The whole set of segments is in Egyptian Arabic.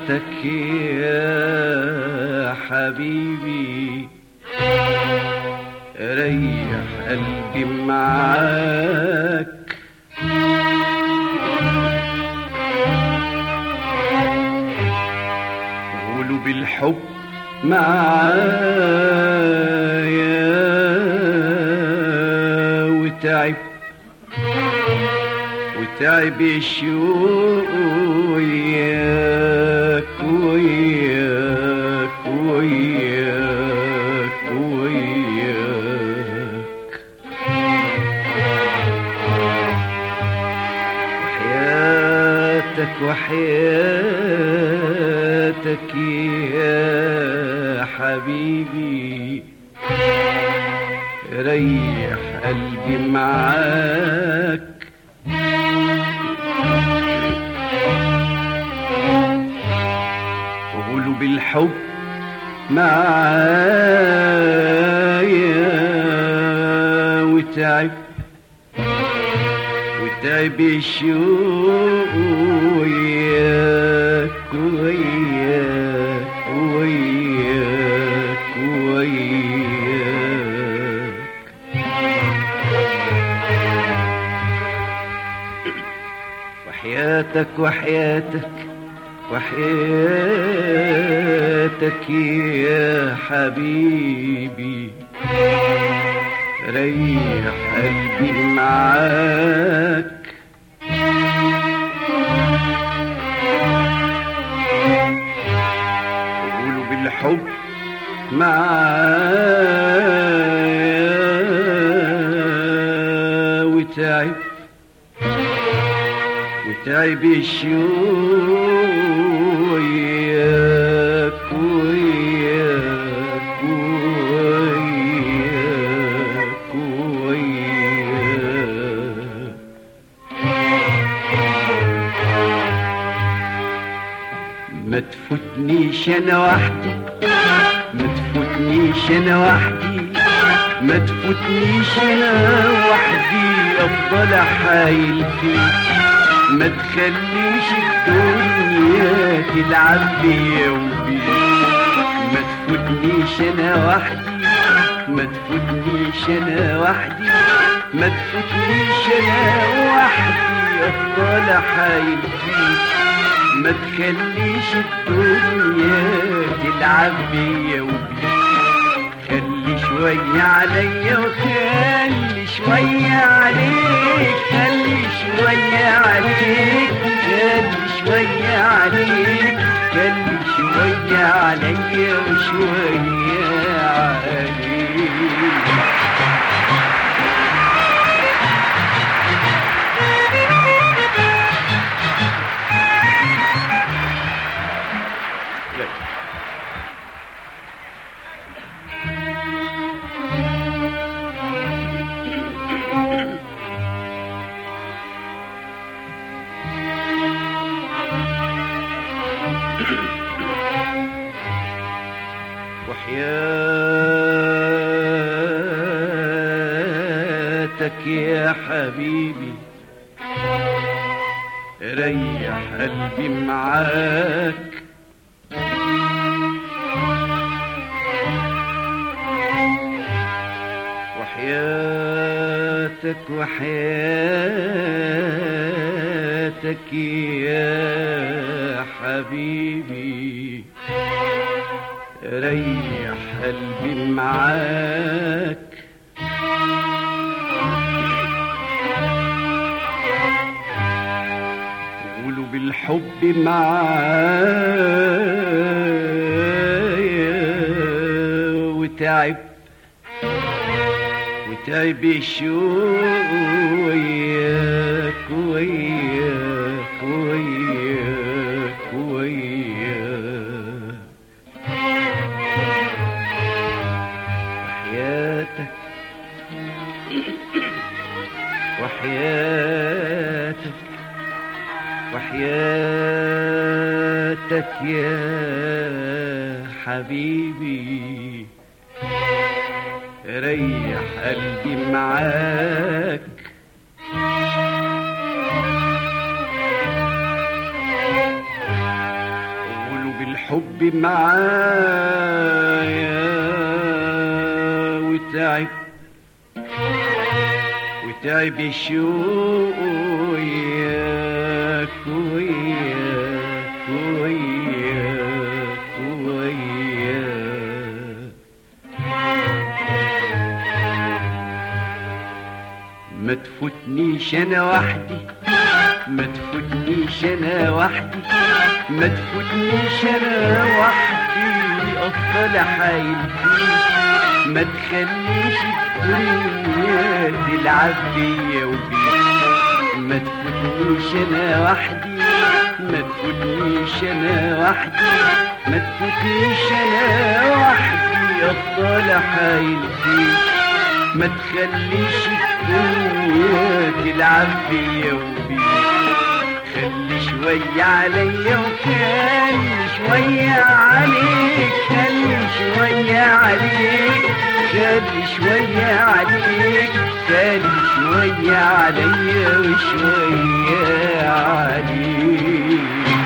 وحياتك يا حبيبي ريح قلبي معاك قولوا بالحب معايا وتعب وتعب الشوق وياك وياك وياك وياك وحياتك وحياتك يا حبيبي ريح قلبي معاك وقولوا بالحب معايا وتعب وتعب الشوق وياك وياك وياك وياك وحياتك وحياتك وحياتك يا حبيبي ريح قلبي معاك قولوا بالحب معايا وتعب وتعب الشوق وياك وياك وياك وياك ما تفوتنيش انا وحدي ما تفوتنيش انا وحدي ما تفوتنيش انا وحدي افضل احايل فيك ما تخليش الدنيا تلعب بيا وبيك ما تفوتنيش انا وحدي ما تفوتنيش انا وحدي ما تفوتنيش انا وحدي افضل احايل فيك ما تخليش الدنيا تلعب بيا وبيك خلي شوية عليا وخلي شوية عليك خلي شوية عليك خلي شوية عليك خلي شوية عليا وشوية عليك وحياتك يا حبيبي ريح قلبي معاك وحياتك وحياتك يا حبيبي ريح قلبي معاك قولوا بالحب معايا وتعب وتعب الشوق وياك وياك وياك وياك وحياتك وحياتك وحياتك يا حبيبي ريح قلبي معاك قولوا حبي معايا وتعب وتعب الشوق وياك وياك وياك وياك ما تفوتنيش انا وحدي ما تفوتنيش انا وحدي ما تفوتنيش انا وحدي افضل حايل فيك ما تخليش الدنيا تلعب بيا وبيك ما تفوتنيش انا وحدي ما تفوتنيش انا وحدي ما تفوتنيش انا وحدي افضل حايل فيك ما تخليش الدنيا تلعب بيا وبيك خلي شوية عليا وخلي شوية عليك خلي شوية عليك خلي شوية عليك خلي شوية عليا وشوية عليك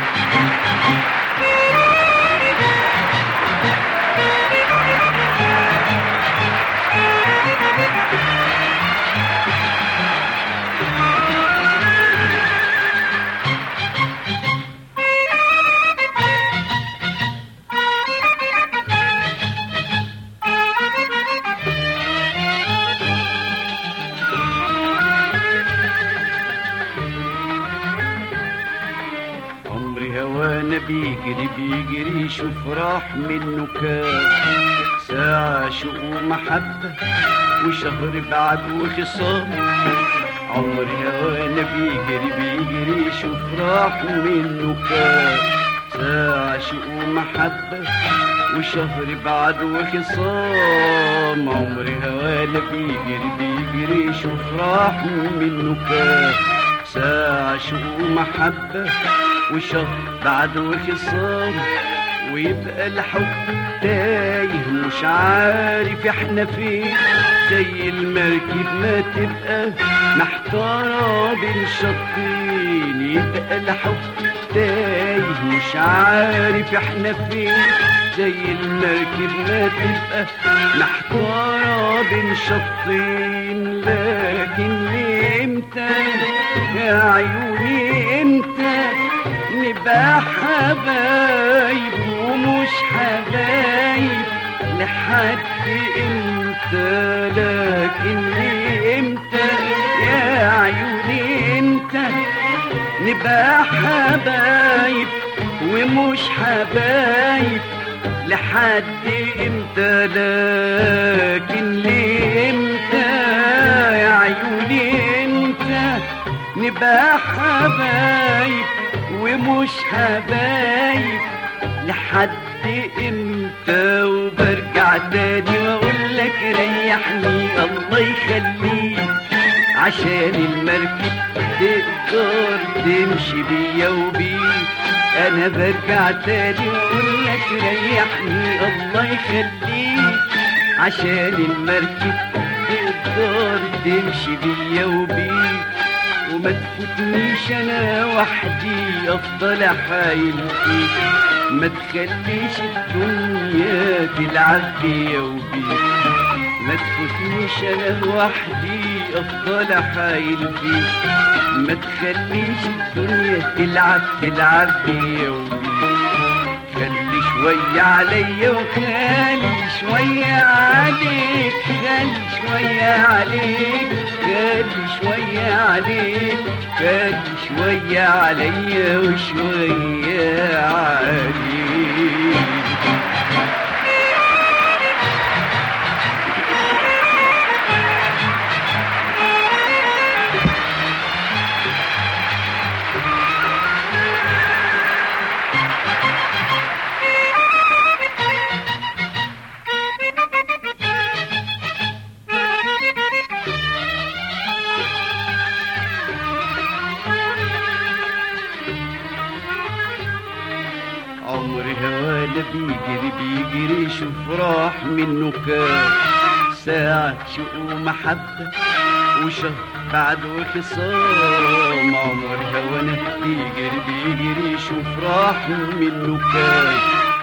عمري هوانا بيجري بيجري شوف راح منه كام ساعة شوق ومحبة وشهر بعد وخصام عمري هوانا بيجري بيجري شوف راح منه كام ساعة شوق ومحبة وشهر بعد وخصام عمري هوانا بيجري بيجري شوف راح منه كام ساعة شوق ومحبة وشهر بعد وخصام ويبقى الحب تايه مش عارف احنا فين زي المركب ما تبقى محتارة بين شطين يبقى الحب تايه مش عارف احنا فين زي المركب ما تبقى محتارة بين شطين لكن امتى يا عيوني امتى نبقى حبايب ومش حبايب لحد امتى لكن امتى يا عيوني امتى نبقى حبايب ومش حبايب لحد امتى لكن ليه امتى يا عيوني امتى نبقى حبايب ومش حبايب لحد امتى وبرجع تاني واقول لك ريحني الله يخليك عشان المركب تقدر تمشي بيا وبيك انا برجع تاني واقول لك ريحني الله يخليك عشان المركب تقدر تمشي بيا وبيك وما تفوتنيش انا وحدي افضل حايل فيك ما تخليش الدنيا تلعب بيا وبيك ما تفوتنيش انا وحدي افضل حايل فيك ما تخليش الدنيا تلعب تلعب بيا وبيك خلي شوية عليا وخلي شوية عليك خلي شوية عليك خلي شوية عليك خلي شوية عليا وشوية عليك عمري هوانا بيجري بيجري شوف راح منه كام ساعة شوق ومحبة وشهر بعد وخصام عمري هوانا بيجري بيجري شوف راح منه كام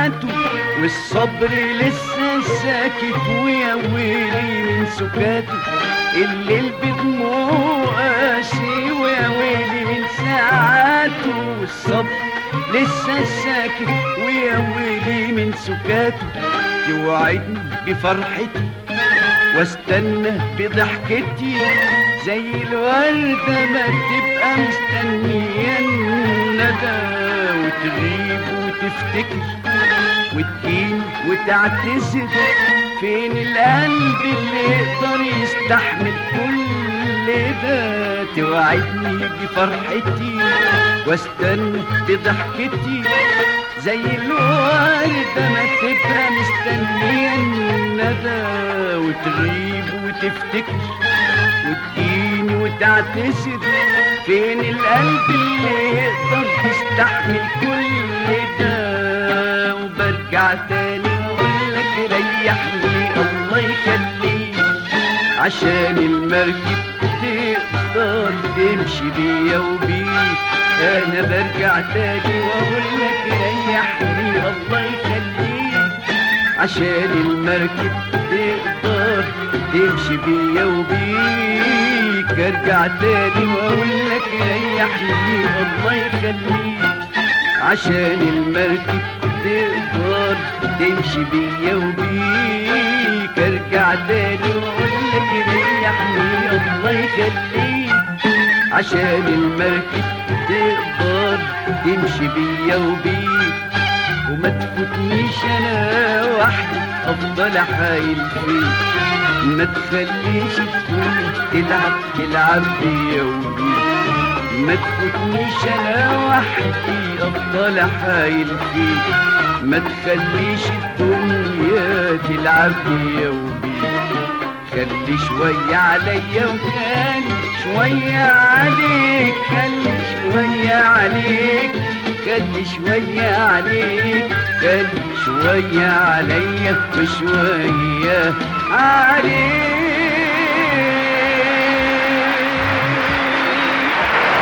ساعاته والصبر لسه ساكت ويا ويلي من سكاته الليل بدموع قاسي ويا ويلي من ساعاته والصبر لسه ساكت ويا ويلي من سكاته توعدني بفرحتي واستنى بضحكتي زي الوردة ما تبقى مستنية الندى وتغيب وتفتكر وتجيني وتعتذر فين القلب اللي يقدر يستحمل كل ده توعدني بفرحتي واستنى بضحكتي زي الوردة ما تبقى مستنية الندى وتغيب وتفتكر وتجيني وتعتذر فين القلب اللي يقدر يستحمل كل ده وبرجع تاني واقول لك ريحني الله يخليك عشان المركب تقدر تمشي بيا وبيك انا برجع تاني واقول لك ريحني الله يخليك عشان المركب تقدر تمشي بيا وبيك ارجع تاني واقول لك ريحني الله يخليك عشان المركب تقدر تمشي بيا وبيك ارجع تاني واقول لك ريحني الله يخليك عشان المركب تقدر تمشي بيا وبيك وما تفوتنيش انا وحدي افضل احايل فيك ما تخليش تكون تلعب تلعب بيا وبيك ما تفوتنيش انا وحدي افضل احايل فيك ما تخليش الدنيا تلعب بيا وبيك خلي شوية عليا وخلي شوية عليك خلي شوية عليك خلي شوية عليك خلي شوية عليا وشوية عليك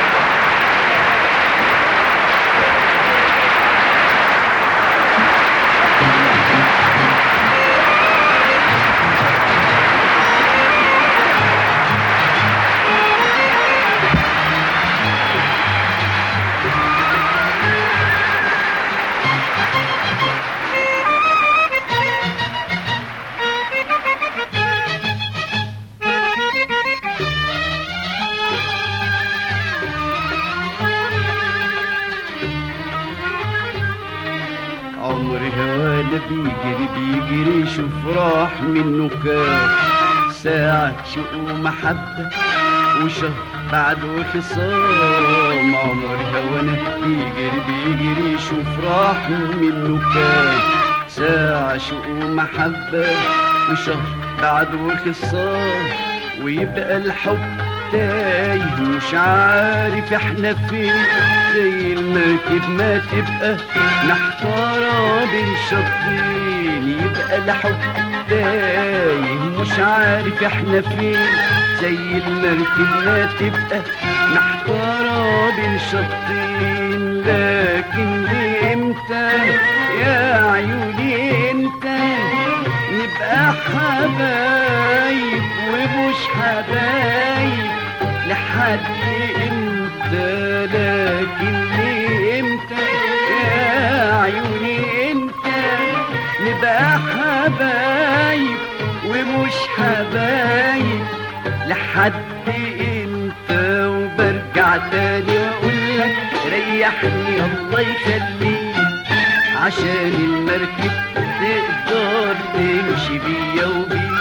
عمري هوانا بيجري بيجري شوف راح منه كام ساعة شوق ومحبة وشهر بعده خصام عمري هوانا بيجري بيجري شوف راح منه كام ساعة شوق ومحبة وشهر بعده خصام ويبقى الحب تايه مش عارف احنا فين زي المركب ما تبقى محتارة بين شطين يبقى الحب تايه مش عارف احنا فين زي المركب ما تبقى محتارة بين شطين لكن امتى يا عيوني امتى نبقى حبايب ومش حبايب لحد امتى لكن امتى يا عيوني امتى نبقى حبايب ومش حبايب لحد امتى وبرجع تاني واقول لك ريحني الله يخليك عشان المركب تقدر تمشي بيا وبيك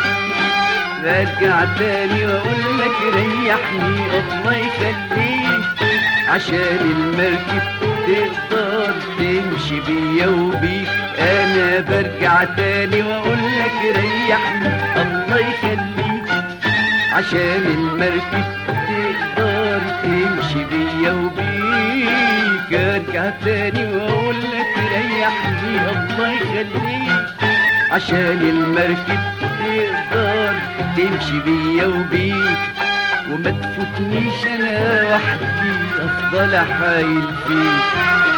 برجع تاني واقول لك ريحني الله يخليك عشان المركب تقدر تمشي بيا وبيك انا برجع تاني واقول لك ريحني الله يخليك عشان المركب تقدر تمشي بيا وبيك ارجع تاني واقول لك ريحني الله يخليك عشان المركب تقدر تمشي بيا وبيك وما تفوتنيش انا وحدي افضل احايل فيك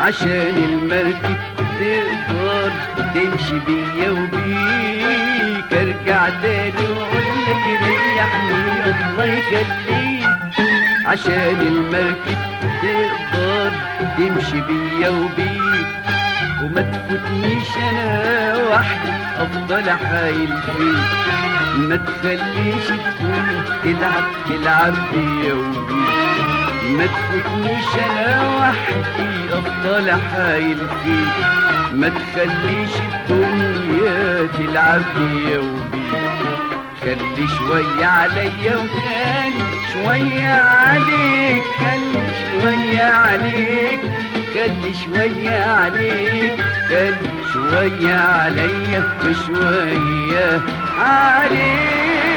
عشان المركب تقدر تمشي بيا وبيك ارجع تاني واقول لك ريحني الله يخليك عشان المركب تقدر تمشي بيا وبيك وما تفوتنيش انا وحدي افضل حايل فيك ما تخليش تكون تلعب تلعب بيا وبيك ما تفوتنيش انا وحدي افضل حايل فيك ما تخليش الدنيا تلعب بيا وبيك خلي شوية عليا وخلي شوية عليك خلي شوية عليك خلي شوية عليك خلي شوية عليا وشوية عليك